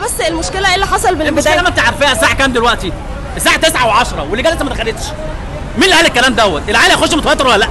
بس المشكله ايه اللي حصل من المشكله البدايه ما انت عارفاها الساعه كام دلوقتي الساعه 9 و10 واللجان لسه ما دخلتش مين اللي قال الكلام دوت العيال هيخش متوتر ولا لا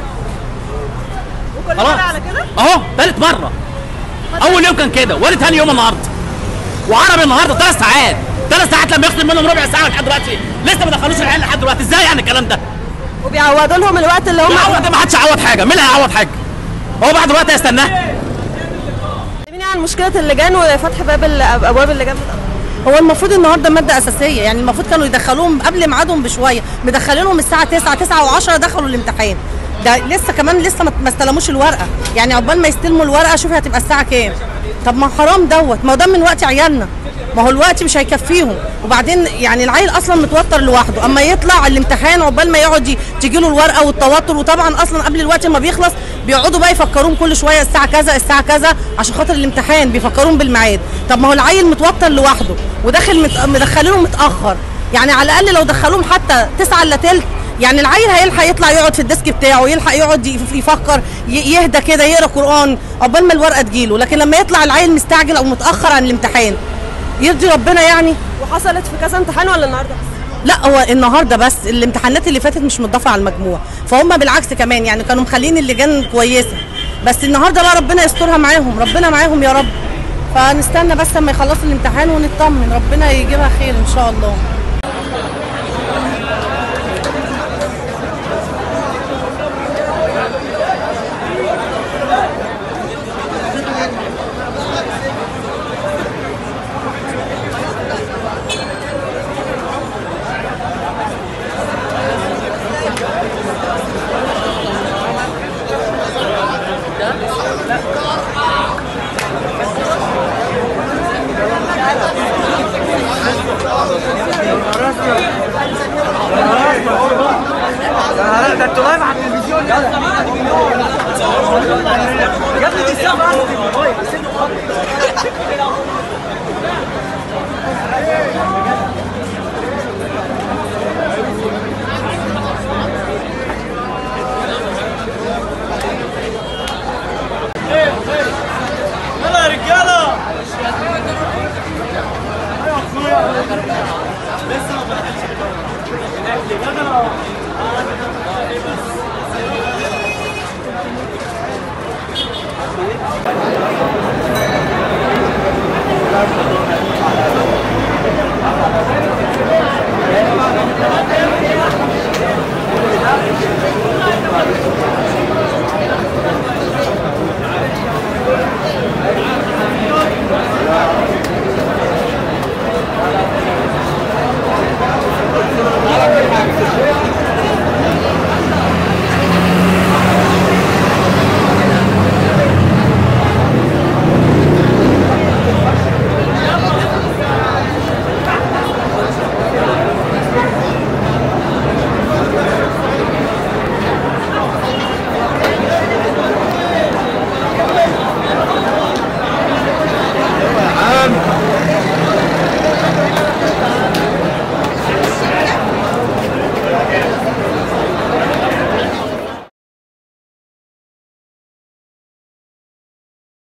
وكل خلاص مره على كده اهو ثالث مره اول يوم كان كده وادي ثاني يوم النهارده وعربي النهارده ثلاث ساعات ثلاث ساعات لما يخصم منهم ربع ساعه لحد دلوقتي لسه ما دخلوش العيال لحد دلوقتي ازاي يعني الكلام ده وبيعوضوا لهم الوقت اللي هم يعوض ما حدش هيعوض حاجه مين اللي هيعوض حاجه هو بعد وقت هيستناه مين عن مشكله اللجان وفتح باب ال- ابواب اللجان هو المفروض النهارده ماده اساسيه يعني المفروض كانوا يدخلوهم قبل ميعادهم بشويه مدخلينهم الساعه 9 9 و10 دخلوا الامتحان ده لسه كمان لسه ما- ما استلموش الورقه يعني عقبال ما يستلموا الورقه شوفي هتبقى الساعه كام طب ما حرام دوت ما هو ده من وقت عيالنا ما هو الوقت مش هيكفيهم وبعدين يعني العيل اصلا متوتر لوحده اما يطلع الامتحان عقبال ما يقعد ي- تجي له الورقه والتوتر وطبعا اصلا قبل الوقت ما بيخلص بيقعدوا بقى يفكروهم كل شويه الساعه كذا الساعه كذا عشان خاطر الامتحان بيفكروهم بالميعاد طب ما هو العيل متوتر لوحده وداخل مت... مدخلينه متاخر يعني على الاقل لو دخلوهم حتى 9 الا تلت يعني العيل هيلحق يطلع يقعد في الديسك بتاعه يلحق يقعد يف- يفكر ي- يهدى كده يقرا قران عقبال ما الورقه تجيله لكن لما يطلع العيل مستعجل او متاخر عن الامتحان يرضي ربنا يعني وحصلت في كذا امتحان ولا النهارده بس لا هو النهارده بس الامتحانات اللي فاتت مش متضافه على المجموع فهم بالعكس كمان يعني كانوا مخلين اللجان كويسه بس النهارده لا ربنا يسترها معاهم ربنا معاهم يا رب فنستنى بس اما يخلصوا الامتحان ونطمن ربنا يجيبها خير ان شاء الله ده انتوا لايف على التلفزيون يا ابني دي الساعه يلا يا رجاله